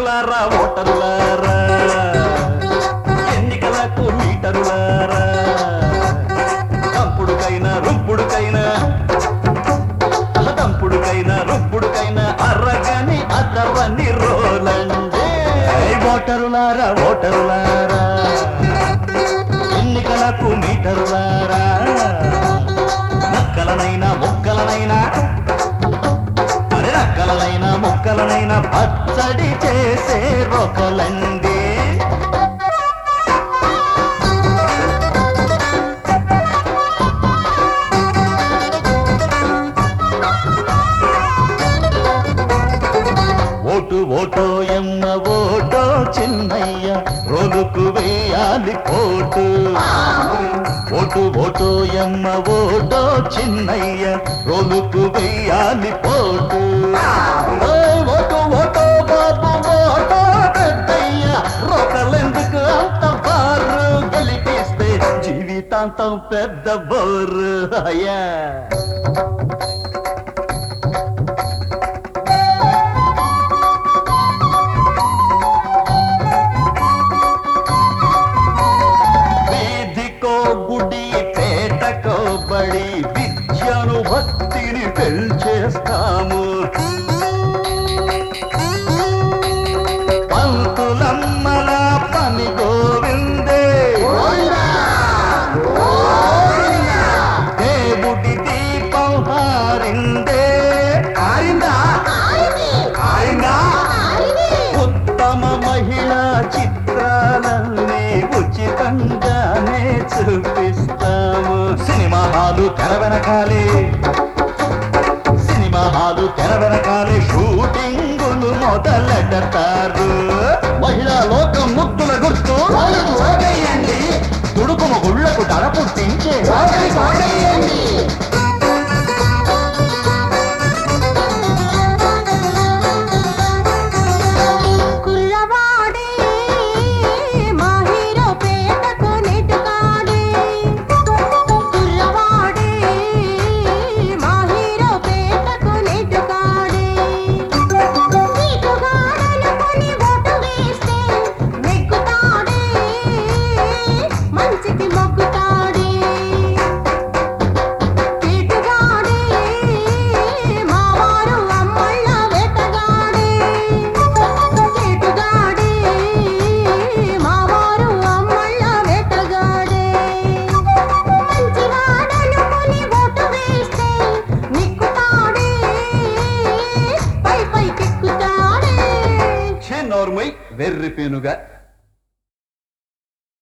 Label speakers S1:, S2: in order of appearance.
S1: ఓటరులారా ఓటరులారా ఎన్నికలకు మీటరులారా తంపుడుకైనా రుంపుడుకైనా తంపుడుకైనా రుంపుడుకైనా అర్రగని అద్దవని రోలండే ఐ ఓటరులారా ఓటరులారా ఎన్నికలకు మీటరులారా నక్కలనైనా మొక్కలనైనా అరే నక్కలనైనా మొక్కలనైనా పచ్చడి చేసే రొకలండి ఓటు ఓటో ఎమ్మ ఓటో చిన్నయ్య రోలుకు వేయాలి కోటు ఓటు ఓటో ఎమ్మ ఓటో చిన్నయ్య రోలుకు వేయాలి పోటు ఓయ్ ఓటు ఓటో బాబు ఓటో పెద్దయ్య రోకలెందుకు అంత బారు గెలిపిస్తే జీవితాంతం పెద్ద బోరు అయ్యా వీధికో గుడి పేటకో బడి విద్యను భక్తిని పెంచేస్తాము పంతులమ్మల పని గోవిందే దేవుడి దీపం హారిందే ఆరిందా ఆరిందా ఉత్తమ మహిళా చిత్రాలన్నీ ఉచితంగానే చూపిస్తాము సినిమా హాలు తెర వెనకాలే సినిమా హాలు తెర వెనకాలే షూటింగులు మొదలెడతారు మహిళా లోకం ముద్దుల గుర్తు తుడుకుమ గుళ్ళకు తల పుట్టించే
S2: కుల్లవాడే మా హీరో పేటకు నెట్టుకాడే కుల్లవాడే మా హీరో పేటకు నెట్టుకాడే నీకుగాడనుకొని ఓటు వేస్తే నెగ్గుతాడే మంచికి మొక్కుతాడే పీటుగాడే మావారు అమ్మళ్ళ వేటగాడే పీటుగాడే మావారు అమ్మళ్ళ వేటగాడే మంచివాడనుకొని ఓటు వేస్తే నిక్కుతాడే పై పైకెక్కుతాడే
S1: నోర్మై వెర్రి పేనుగా